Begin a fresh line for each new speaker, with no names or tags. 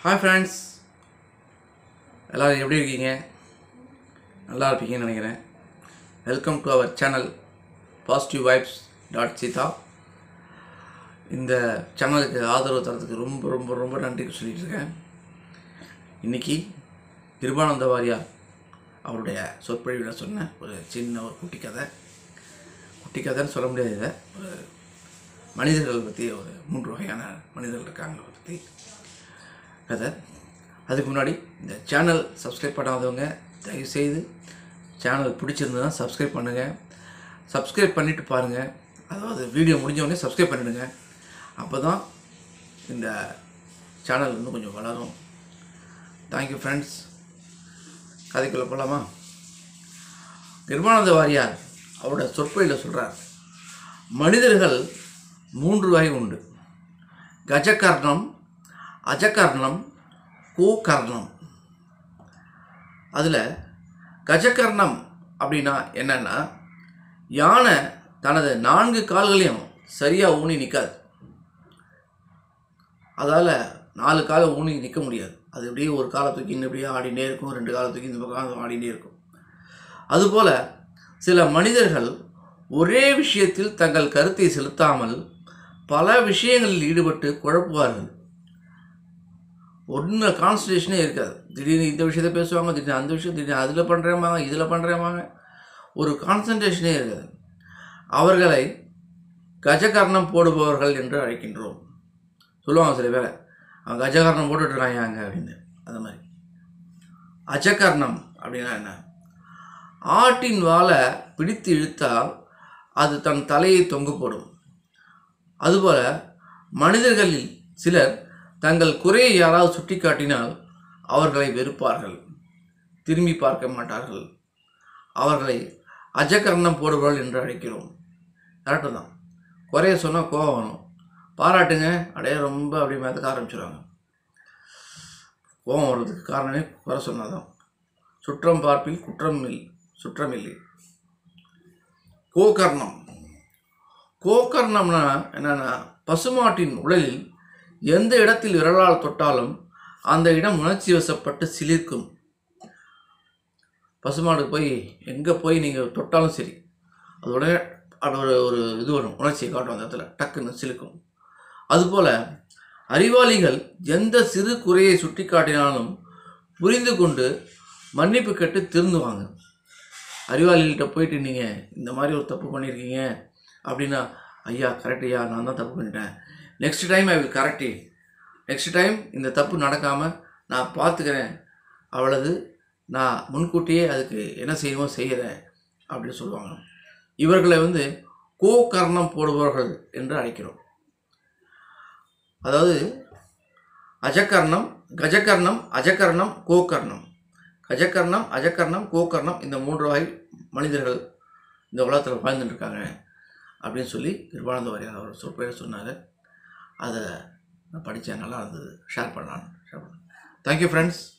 hi friends எல்லோரும் எப்படி இருக்கீங்க நல்லா இருப்பீங்கன்னு நினைக்கிறேன் welcome to our channel positive vibes dot Seetha இந்த சேனலுக்கு ஆதரவு தரத்துக்கு ரொம்ப ரொம்ப ரொம்ப நன்றி சொல்லிட்டு இருக்கேன் இன்றைக்கி கிருபானந்த வாரியார் அவருடைய சொற்பொழிவில் சொன்ன ஒரு சின்ன ஒரு குட்டி கதை குட்டி கதைன்னு சொல்ல முடியாது இதை ஒரு மனிதர்கள் பற்றி ஒரு மூன்று வகையான மனிதர்கள் இருக்காங்க பற்றி கதை அதுக்கு முன்னாடி இந்த சேனல் சப்ஸ்கிரைப் பண்ணாதவங்க தயவுசெய்து சேனல் பிடிச்சிருந்ததுன்னா சப்ஸ்கிரைப் பண்ணுங்கள் சப்ஸ்கிரைப் பண்ணிவிட்டு பாருங்கள் அதாவது வீடியோ முடிஞ்சவொடனே சப்ஸ்கிரைப் பண்ணிவிடுங்க அப்போ தான் இந்த சேனல் இன்னும் கொஞ்சம் வளரும் தேங்க்யூ ஃப்ரெண்ட்ஸ் கதைக்குள்ளே போகலாமா நிர்மானந்த வாரியார் அவரோட சொற்பொழியில் சொல்கிறார் மனிதர்கள் மூன்று வகை உண்டு கஜகர்ணம் அஜகர்ணம் கோகர்ணம் அதில் கஜகர்ணம் அப்படின்னா என்னன்னா யானை தனது நான்கு கால்களையும் சரியாக ஊனி நிற்காது அதால் நாலு காலை ஊனி நிற்க முடியாது அது இப்படியே ஒரு காலை தூக்கி இந்த இப்படியே ஆடினே இருக்கும் ரெண்டு காலை தூக்கி இந்த பக்கம் ஆடினே இருக்கும் அதுபோல் சில மனிதர்கள் ஒரே விஷயத்தில் தங்கள் கருத்தை செலுத்தாமல் பல விஷயங்களில் ஈடுபட்டு குழப்புவார்கள் ஒன்று கான்சன்ட்ரேஷனே இருக்காது திடீர்னு இந்த விஷயத்த பேசுவாங்க திடீர்னு அந்த விஷயம் திடீர்னு அதில் பண்ணுறேமாங்க இதில் பண்ணுறேமாங்க ஒரு கான்சன்ட்ரேஷனே இருக்காது அவர்களை கஜகர்ணம் போடுபவர்கள் என்று அழைக்கின்றோம் சொல்லுவாங்க சில பேரை அவன் கஜகர்ணம் போட்டுட்ருக்காங்க அங்கே அப்படின்னு அந்த மாதிரி அஜகர்ணம் அப்படின்னா என்ன ஆட்டின் வாலை பிடித்து இழுத்தால் அது தன் தலையை தொங்க போடும் அதுபோல மனிதர்களில் சிலர் தங்கள் குறையை யாராவது சுட்டிக்காட்டினால் அவர்களை வெறுப்பார்கள் திரும்பி பார்க்க மாட்டார்கள் அவர்களை அஜகரணம் போடுபவர்கள் என்று அழைக்கிறோம் கரெக்டு தான் குறைய சொன்னால் கோவம் வரும் பாராட்டுங்க அப்படியே ரொம்ப அப்படி மேற்க ஆரம்பிச்சிடுவாங்க கோவம் வர்றதுக்கு காரணமே குறை சொன்னாதான் சுற்றம் பார்ப்பில் குற்றம் இல்லை சுற்றமில்லை கோகர்ணம் கோகர்ணம்னா என்னன்னா பசுமாட்டின் உடலில் எந்த இடத்தில் விரலால் தொட்டாலும் அந்த இடம் உணர்ச்சி வசப்பட்டு சிலிர்க்கும் பசுமாடு போய் எங்கே போய் நீங்கள் தொட்டாலும் சரி அதோட அது ஒரு ஒரு இது வரும் உணர்ச்சியை காட்டும் அந்த இடத்துல டக்குன்னு சிலுக்கும் அதுபோல் அறிவாளிகள் எந்த சிறு குறையை சுட்டி காட்டினாலும் புரிந்து கொண்டு மன்னிப்பு கேட்டு திருந்துவாங்க அறிவாளிகள்கிட்ட போயிட்டு நீங்கள் இந்த மாதிரி ஒரு தப்பு பண்ணியிருக்கீங்க அப்படின்னா ஐயா கரெக்ட் ஐயா நான் தான் தப்பு பண்ணிட்டேன் next time I will correct next time இந்த தப்பு நடக்காமல் நான் பார்த்துக்கிறேன் அவ்வளவு நான் முன்கூட்டியே அதுக்கு என்ன செய்யணுமோ செய்கிறேன் அப்படின்னு சொல்லுவாங்க இவர்களை வந்து கோகர்ணம் போடுபவர்கள் என்று அழைக்கிறோம் அதாவது அஜகர்ணம் கஜகர்ணம் அஜகர்ணம் கோகர்ணம் கஜகர்ணம் அஜகர்ணம் கோகர்ணம் இந்த மூன்று வகை மனிதர்கள் இந்த உலகத்தில் வாழ்ந்துட்டு இருக்காங்க அப்படின்னு சொல்லி கிருபானந்த வாரியார் அவர் சொற்பொழிவு சொன்னாங்க அதை நான் படித்தேன் நல்லா இருந்தது ஷேர் பண்ணலான்னு ஷேர் பண்ணேன் தேங்க்யூ ஃப்ரெண்ட்ஸ்